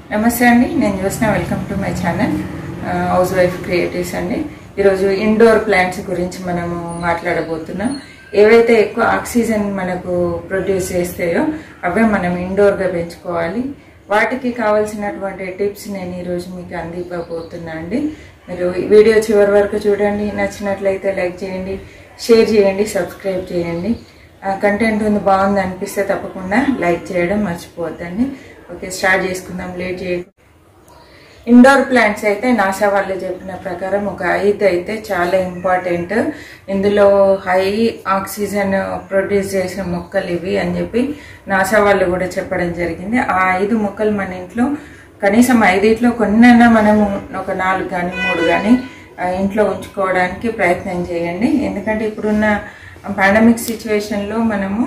నమస్తే అండి నేను చూసిన welcome to my channel house wife creatives అండి ఈరోజు ఇండోర్ ప్లాంట్స్ గురించి మనము మాట్లాడబోతున్నాం ఏవైతే ఎక్కువ ఆక్సిజన్ మనకు ప్రొడ్యూస్ చేస్తాయో అవే మనం ఇండోర్గా పెంచుకోవాలి వాటికి కావాల్సినటువంటి టిప్స్ నేను ఈరోజు మీకు అందివ్వబోతున్నా అండి మీరు ఈ వీడియో చివరి వరకు చూడండి నచ్చినట్లయితే లైక్ చేయండి షేర్ చేయండి సబ్స్క్రైబ్ చేయండి కంటెంట్ ఉంది బాగుంది అనిపిస్తే తప్పకుండా లైక్ చేయడం మర్చిపోవద్దండి ఓకే స్టార్ట్ చేసుకుందాం లేట్ చేయ ఇండోర్ ప్లాంట్స్ అయితే నాసా వాళ్ళు చెప్పిన ప్రకారం ఒక ఐదు అయితే చాలా ఇంపార్టెంట్ ఇందులో హై ఆక్సిజన్ ప్రొడ్యూస్ చేసిన మొక్కలు ఇవి అని చెప్పి నాసా వాళ్ళు కూడా చెప్పడం జరిగింది ఆ ఐదు మొక్కలు మన ఇంట్లో కనీసం ఐదిట్లో కొన్నైనా మనము ఒక నాలుగు కానీ మూడు కానీ ఇంట్లో ఉంచుకోవడానికి ప్రయత్నం చేయండి ఎందుకంటే ఇప్పుడున్న పాండమిక్ సిచ్యువేషన్లో మనము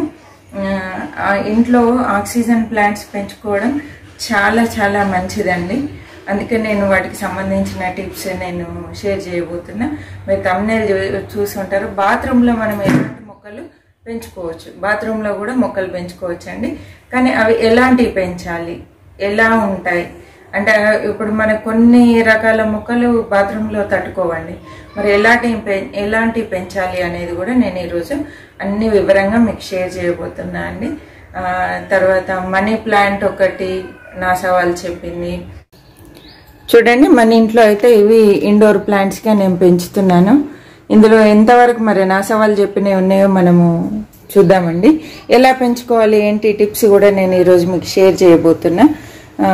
ఆ, ఇంట్లో ఆక్సిజన్ ప్లాంట్స్ పెంచుకోవడం చాలా చాలా మంచిదండి అందుకే నేను వాటికి సంబంధించిన టిప్స్ నేను షేర్ చేయబోతున్నా మీరు తమ్నేల్ చూసి ఉంటారు బాత్రూంలో మనం ఎలాంటి మొక్కలు పెంచుకోవచ్చు బాత్రూంలో కూడా మొక్కలు పెంచుకోవచ్చు అండి కానీ అవి ఎలాంటివి పెంచాలి ఎలా ఉంటాయి అంటే ఇప్పుడు మనకు కొన్ని రకాల మొక్కలు బాత్రూంలో తట్టుకోవండి మరి ఎలాంటి పె- ఎలాంటివి పెంచాలి అనేది కూడా నేను ఈరోజు అన్ని వివరంగా మీకు షేర్ చేయబోతున్నా అండి ఆ, తర్వాత మనీ ప్లాంట్ ఒకటి నాసా వాళ్ళు చెప్పింది చూడండి మన ఇంట్లో అయితే ఇవి ఇండోర్ ప్లాంట్స్గా నేను పెంచుతున్నాను ఇందులో ఎంతవరకు మరి నాసా వాళ్ళు చెప్పినవి ఉన్నాయో మనము చూద్దామండి ఎలా పెంచుకోవాలి ఏంటి టిప్స్ కూడా నేను ఈరోజు మీకు షేర్ చేయబోతున్నా ఆ,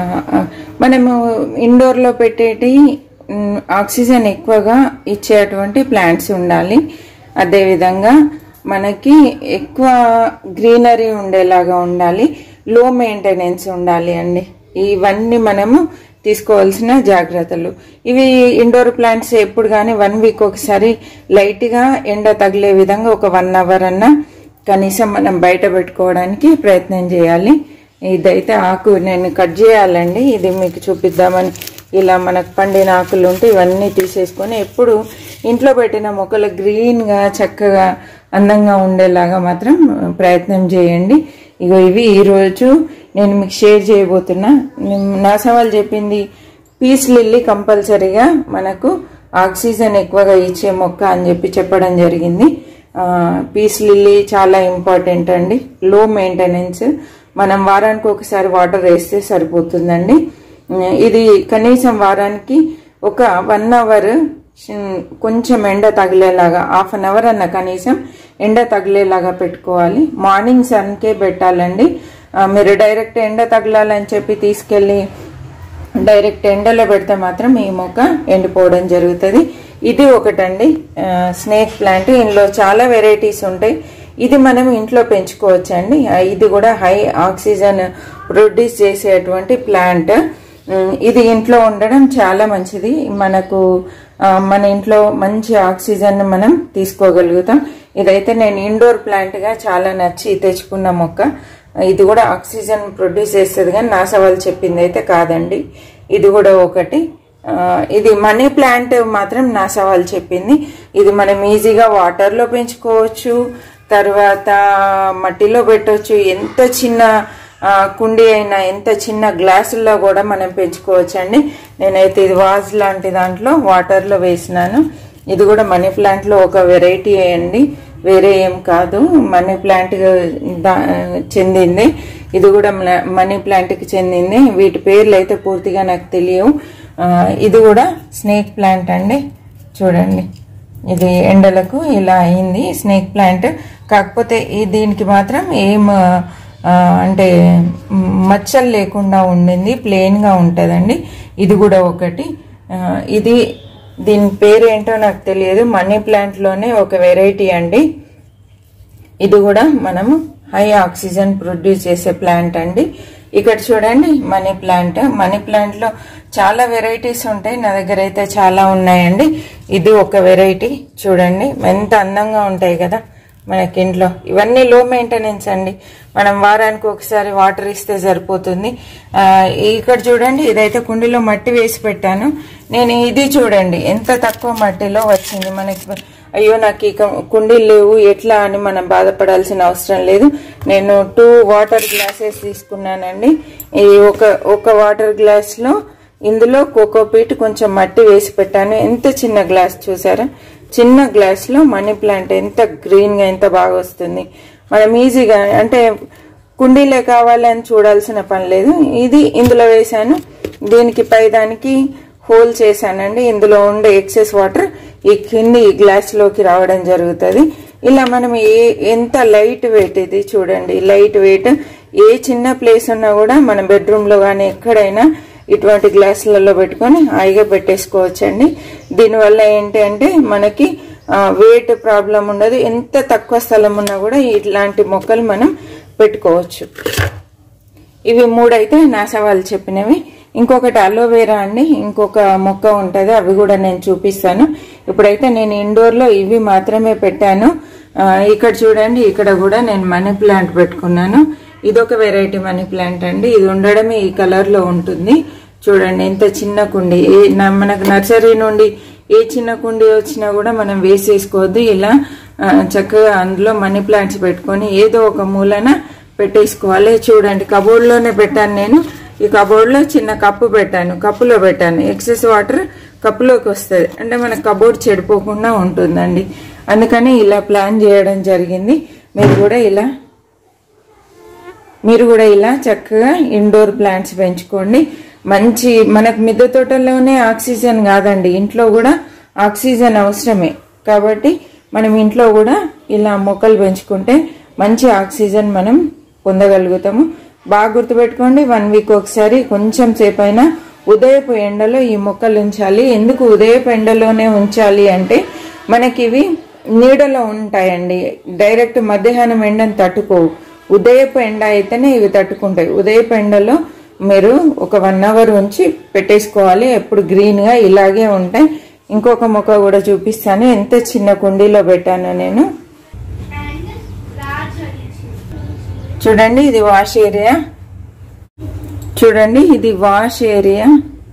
మనము ఇండోర్లో పెట్టేటి మ్, ఆక్సిజన్ ఎక్కువగా ఇచ్చేటువంటి ప్లాంట్స్ ఉండాలి అదేవిధంగా మనకి ఎక్కువ గ్రీనరీ ఉండేలాగా ఉండాలి లో మెయింటెనెన్స్ ఉండాలి అండి ఇవన్నీ మనము తీసుకోవాల్సిన జాగ్రత్తలు ఇవి ఇండోర్ ప్లాంట్స్ ఎప్పుడు కానీ వన్ వీక్ ఒకసారి లైట్గా ఎండ తగిలే విధంగా ఒక వన్ అవర్ అన్నా కనీసం మనం బయట పెట్టుకోవడానికి ప్రయత్నం చేయాలి ఇదైతే ఆకు నేను కట్ చేయాలండి ఇది మీకు చూపిద్దామని ఇలా మనకు పండిన ఆకులు ఉంటే ఇవన్నీ తీసేసుకొని ఎప్పుడు ఇంట్లో పెట్టిన మొక్కలు గ్రీన్గా చక్కగా అందంగా ఉండేలాగా మాత్రం ప్రయత్నం చేయండి ఇగో ఇవి ఈరోజు నేను మీకు షేర్ చేయబోతున్నా నేను- నా సవాల్ చెప్పింది పీస్ లిల్లీ కంపల్సరీగా మనకు ఆక్సిజన్ ఎక్కువగా ఇచ్చే మొక్క అని చెప్పి చెప్పడం జరిగింది ఆ, పీస్ లిల్లీ చాలా ఇంపార్టెంట్ అండి లో మెయింటెనెన్స్ మనం వారానికి ఒకసారి వాటర్ వేస్తే సరిపోతుందండి ఇది కనీసం వారానికి ఒక వన్ అవర్ కొంచెం ఎండ తగిలేలాగా హాఫ్ అన్ అవర్ అన్న కనీసం ఎండ తగిలేలాగా పెట్టుకోవాలి మార్నింగ్ సన్కే పెట్టాలండి ఆ, మీరు డైరెక్ట్ ఎండ తగలాలని చెప్పి తీసుకెళ్ళి డైరెక్ట్ ఎండలో పెడితే మాత్రం ఈ మొక్క ఎండిపోవడం జరుగుతుంది ఇది ఒకటండి ఆ, స్నేక్ ప్లాంట్ ఇందులో చాలా వెరైటీస్ ఉంటాయి ఇది మనం ఇంట్లో పెంచుకోవచ్చు అండి ఇది కూడా హై ఆక్సిజన్ ప్రొడ్యూస్ చేసేటువంటి ప్లాంట్ ఉమ్, ఇది ఇంట్లో ఉండడం చాలా మంచిది మనకు ఆ, మన ఇంట్లో మంచి ఆక్సిజన్ మనం తీసుకోగలుగుతాం ఇదైతే నేను ఇండోర్ ప్లాంట్ గా చాలా నచ్చి తెచ్చుకున్న మొక్క ఇది కూడా ఆక్సిజన్ ప్రొడ్యూస్ చేస్తుంది కానీ నాసా వాళ్ళు చెప్పింది అయితే కాదండి ఇది కూడా ఒకటి ఆ, ఇది మనీ ప్లాంట్ మాత్రం నాసా వాళ్ళు చెప్పింది ఇది మనం ఈజీగా వాటర్లో పెంచుకోవచ్చు తర్వాత మట్టిలో పెట్టవచ్చు ఎంత చిన్న ఆ, కుండీ అయినా ఎంత చిన్న గ్లాసుల్లో కూడా మనం పెంచుకోవచ్చు అండి నేనైతే ఇది వాజ్ లాంటి దాంట్లో వాటర్లో వేసినాను ఇది కూడా మనీ ప్లాంట్లో ఒక వెరైటీ అండి వేరే ఏం కాదు మనీ ప్లాంట్ దా- చెందింది ఇది కూడా మన- మనీ ప్లాంట్కి చెందింది వీటి పేర్లు అయితే పూర్తిగా నాకు తెలియవు ఆ, ఇది కూడా స్నేక్ ప్లాంట్ అండి చూడండి ఇది ఎండలకు ఇలా అయింది స్నేక్ ప్లాంట్ కాకపోతే ఈ దీనికి మాత్రం ఏం ఆ, అంటే మ్, మచ్చలు లేకుండా ఉండింది ప్లెయిన్గా ఉంటుందండి ఇది కూడా ఒకటి ఆ, ఇది దీని పేరు ఏంటో నాకు తెలియదు మనీ ప్లాంట్లోనే ఒక వెరైటీ అండి ఇది కూడా మనము హై ఆక్సిజన్ ప్రొడ్యూస్ చేసే ప్లాంట్ అండి ఇక్కడ చూడండి మనీ ప్లాంట్ మనీ ప్లాంట్ లో చాలా వెరైటీస్ ఉంటాయి నా దగ్గర అయితే చాలా ఉన్నాయండి ఇది ఒక వెరైటీ చూడండి ఎంత అందంగా ఉంటాయి కదా మనకి ఇంట్లో ఇవన్నీ లో మెయింటెనెన్స్ అండి మనం వారానికి ఒకసారి వాటర్ ఇస్తే సరిపోతుంది ఆ, ఇక్కడ చూడండి ఇదైతే కుండీలో మట్టి వేసి పెట్టాను నేను ఇది చూడండి ఎంత తక్కువ మట్టిలో వచ్చింది మనకి అయ్యో నాకు ఈ కు- కుండీలు లేవు ఎట్లా అని మనం బాధపడాల్సిన అవసరం లేదు నేను టూ వాటర్ గ్లాసెస్ తీసుకున్నానండి ఈ ఒక ఒక వాటర్ గ్లాస్లో ఇందులో కోకోపీట్ కొంచెం మట్టి వేసి పెట్టాను ఎంత చిన్న గ్లాస్ చూసారా చిన్న గ్లాస్లో మనీ ప్లాంట్ ఎంత గ్రీన్గా ఎంత బాగా వస్తుంది మనం ఈజీగా అంటే కుండీలే కావాలని చూడాల్సిన పని లేదు ఇది ఇందులో వేసాను దీనికి పై దానికి హోల్ చేశానండి ఇందులో ఉండే ఎక్సెస్ వాటర్ ఈ కింది గ్లాస్లోకి రావడం జరుగుతుంది ఇలా మనం ఏ ఎంత లైట్ వెయిట్ ఇది చూడండి లైట్ వెయిట్ ఏ చిన్న ప్లేస్ ఉన్నా కూడా మన బెడ్రూమ్లో కానీ ఎక్కడైనా ఇటువంటి గ్లాసులలో పెట్టుకొని హాయిగా పెట్టేసుకోవచ్చండి దీనివల్ల ఏంటి అంటే మనకి వెయిట్ ప్రాబ్లం ఉండదు ఎంత తక్కువ స్థలం ఉన్నా కూడా ఇట్లాంటి మొక్కలు మనం పెట్టుకోవచ్చు ఇవి మూడైతే నాసా వాళ్ళు చెప్పినవి ఇంకొకటి అలోవేరా అండి ఇంకొక మొక్క ఉంటుంది అవి కూడా నేను చూపిస్తాను ఇప్పుడైతే నేను ఇండోర్లో ఇవి మాత్రమే పెట్టాను ఆ, ఇక్కడ చూడండి ఇక్కడ కూడా నేను మనీ ప్లాంట్ పెట్టుకున్నాను ఇదొక వెరైటీ మనీ ప్లాంట్ అండి ఇది ఉండడమే ఈ కలర్లో ఉంటుంది చూడండి ఎంత చిన్న కుండి ఏ నా- మనకు నర్సరీ నుండి ఏ చిన్న కుండి వచ్చినా కూడా మనం వేసేసుకోవద్దు ఇలా ఆ, చక్కగా అందులో మనీ ప్లాంట్స్ పెట్టుకొని ఏదో ఒక మూలన పెట్టేసుకోవాలి చూడండి కబోర్డ్లోనే పెట్టాను నేను ఈ కబోర్డ్లో చిన్న కప్పు పెట్టాను కప్పులో పెట్టాను ఎక్సెస్ వాటర్ కప్పులోకి వస్తుంది అంటే మన కబోర్డ్ చెడిపోకుండా ఉంటుందండి అందుకని ఇలా ప్లాన్ చేయడం జరిగింది మీరు కూడా ఇలా మీరు కూడా ఇలా చక్కగా ఇండోర్ ప్లాంట్స్ పెంచుకోండి మంచి మనకు మిద్దె తోటలోనే ఆక్సిజన్ కాదండి ఇంట్లో కూడా ఆక్సిజన్ అవసరమే కాబట్టి మనం ఇంట్లో కూడా ఇలా మొక్కలు పెంచుకుంటే మంచి ఆక్సిజన్ మనం పొందగలుగుతాము బాగా గుర్తుపెట్టుకోండి వన్ వీక్ ఒకసారి కొంచెం సేపు అయినా ఉదయపు ఎండలో ఈ మొక్కలు ఉంచాలి ఎందుకు ఉదయపు ఎండలోనే ఉంచాలి అంటే మనకి ఇవి నీడలో ఉంటాయండి డైరెక్ట్ మధ్యాహ్నం ఎండను తట్టుకోవు ఉదయపు ఎండ అయితేనే ఇవి తట్టుకుంటాయి ఉదయపు ఎండలో మీరు ఒక వన్ అవర్ ఉంచి పెట్టేసుకోవాలి ఎప్పుడు గ్రీన్గా ఇలాగే ఉంటాయి ఇంకొక మొక్క కూడా చూపిస్తాను ఎంత చిన్న కుండీలో పెట్టాను నేను చూడండి ఇది వాష్ ఏరియా చూడండి ఇది వాష్ ఏరియా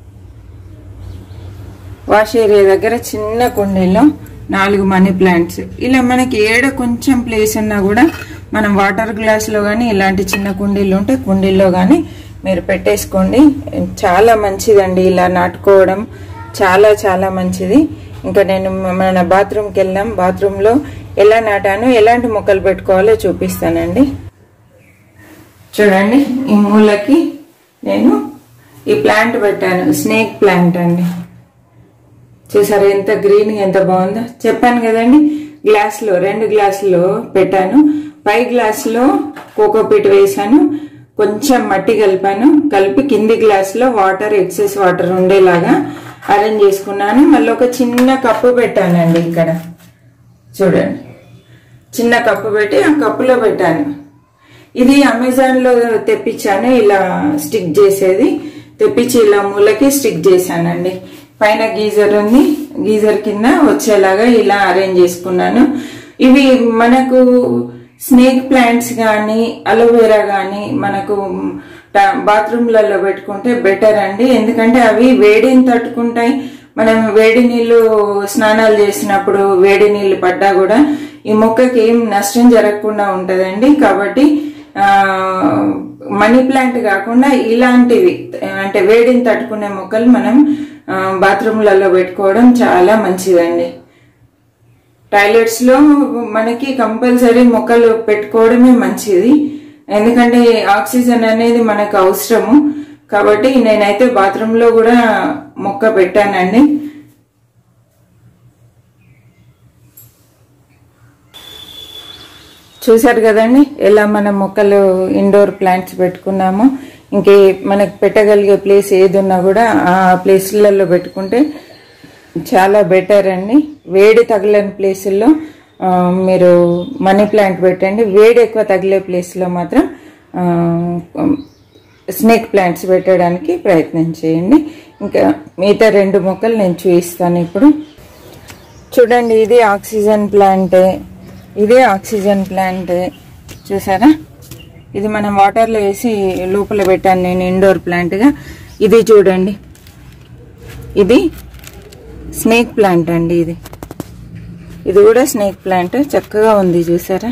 వాష్ ఏరియా దగ్గర చిన్న కుండీలో నాలుగు మనీ ప్లాంట్స్ ఇలా మనకి ఏడ కొంచెం ప్లేస్ ఉన్నా కూడా మనం వాటర్ గ్లాస్లో కానీ ఇలాంటి చిన్న కుండీలు ఉంటే కుండీల్లో కానీ మీరు పెట్టేసుకోండి చాలా మంచిదండి ఇలా నాటుకోవడం చాలా చాలా మంచిది ఇంకా నేను మన బాత్రూమ్కి వెళ్ళాం బాత్రూంలో ఎలా నాటాను ఎలాంటి మొక్కలు పెట్టుకోవాలో చూపిస్తానండి చూడండి ఈ మూలకి నేను ఈ ప్లాంట్ పెట్టాను స్నేక్ ప్లాంట్ అండి చూసారా ఎంత గ్రీన్ ఎంత బాగుందో చెప్పాను కదండి గ్లాస్లో రెండు గ్లాసులో పెట్టాను పై గ్లాసులో కోకోపీట్ వేసాను కొంచెం మట్టి కలిపాను కలిపి కింది గ్లాసులో వాటర్ ఎక్సెస్ వాటర్ ఉండేలాగా అరేంజ్ చేసుకున్నాను మళ్ళీ ఒక చిన్న కప్పు పెట్టానండి ఇక్కడ చూడండి చిన్న కప్పు పెట్టి ఆ కప్పులో పెట్టాను ఇది అమెజాన్ లో తెప్పించాను ఇలా స్టిక్ చేసేది తెప్పించి ఇలా మూలకి స్టిక్ చేశానండి పైన గీజర్ ఉంది గీజర్ కింద వచ్చేలాగా ఇలా అరేంజ్ చేసుకున్నాను ఇవి మనకు స్నేక్ ప్లాంట్స్ కానీ అలోవెరా కానీ మనకు బాత్రూమ్లలో పెట్టుకుంటే బెటర్ అండి ఎందుకంటే అవి వేడిని తట్టుకుంటాయి మనం వేడి నీళ్లు స్నానాలు చేసినప్పుడు వేడి నీళ్లు పడ్డా కూడా ఈ మొక్కకి ఏం నష్టం జరగకుండా ఉంటదండి కాబట్టి ఆ, మనీ ప్లాంట్ కాకుండా ఇలాంటివి అంటే వేడిని తట్టుకునే మొక్కలు మనం ఆ, బాత్రూమ్లలో పెట్టుకోవడం చాలా మంచిదండి టాయిలెట్స్ లో మనకి కంపల్సరీ మొక్కలు పెట్టుకోవడమే మంచిది ఎందుకంటే ఆక్సిజన్ అనేది మనకు అవసరము కాబట్టి నేనైతే బాత్రూమ్ లో కూడా మొక్క పెట్టానండి చూసారు కదండి ఎలా మనం మొక్కలు ఇండోర్ ప్లాంట్స్ పెట్టుకున్నామో ఇంకే మనకు పెట్టగలిగే ప్లేస్ ఏది ఉన్నా కూడా ఆ ప్లేస్లలో పెట్టుకుంటే చాలా బెటర్ అండి వేడి తగలని ప్లేసుల్లో ఆ, మీరు మనీ ప్లాంట్ పెట్టండి వేడి ఎక్కువ తగిలే ప్లేస్లో మాత్రం ఆ, స్నేక్ ప్లాంట్స్ పెట్టడానికి ప్రయత్నం చేయండి ఇంకా మిగతా రెండు మొక్కలు నేను చూపిస్తాను ఇప్పుడు చూడండి ఇది ఆక్సిజన్ ప్లాంట్ ఇదే ఆక్సిజన్ ప్లాంట్ చూసారా ఇది మనం వాటర్లో వేసి లోపల పెట్టాను నేను ఇండోర్ ప్లాంట్గా ఇది చూడండి ఇది స్నేక్ ప్లాంట్ అండి ఇది ఇది కూడా స్నేక్ ప్లాంట్ చక్కగా ఉంది చూసారా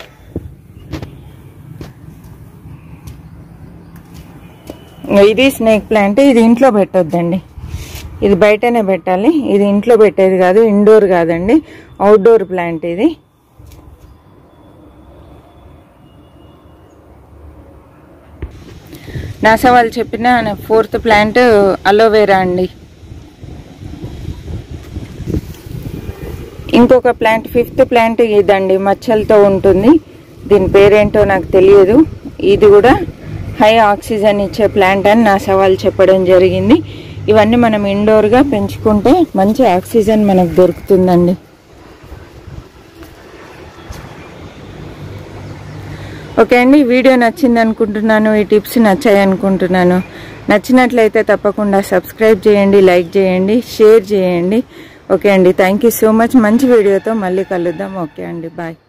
ఇది స్నేక్ ప్లాంట్ ఇది ఇంట్లో పెట్టొద్దండి ఇది బయటనే పెట్టాలి ఇది ఇంట్లో పెట్టేది కాదు ఇండోర్ కాదండి అవుట్డోర్ ప్లాంట్ ఇది నాసా వాళ్ళు చెప్పిన ఫోర్త్ ప్లాంట్ అలోవేరా అండి ఇంకొక ప్లాంట్ ఫిఫ్త్ ప్లాంట్ ఇదండి మచ్చలతో ఉంటుంది దీని పేరేంటో నాకు తెలియదు ఇది కూడా హై ఆక్సిజన్ ఇచ్చే ప్లాంట్ అని నాసా వాళ్ళు చెప్పడం జరిగింది ఇవన్నీ మనం ఇండోర్గా పెంచుకుంటే మంచి ఆక్సిజన్ మనకు దొరుకుతుందండి ఓకే అండి వీడియో నచ్చింది అనుకుంటున్నాను ఈ టిప్స్ నచ్చాయి అనుకుంటున్నాను నచ్చినట్లయితే తప్పకుండా సబ్స్క్రైబ్ చేయండి లైక్ చేయండి షేర్ చేయండి ఓకే అండి థ్యాంక్ యూ సో మచ్ మంచి వీడియోతో మళ్ళీ కలుద్దాం ఓకే అండి బాయ్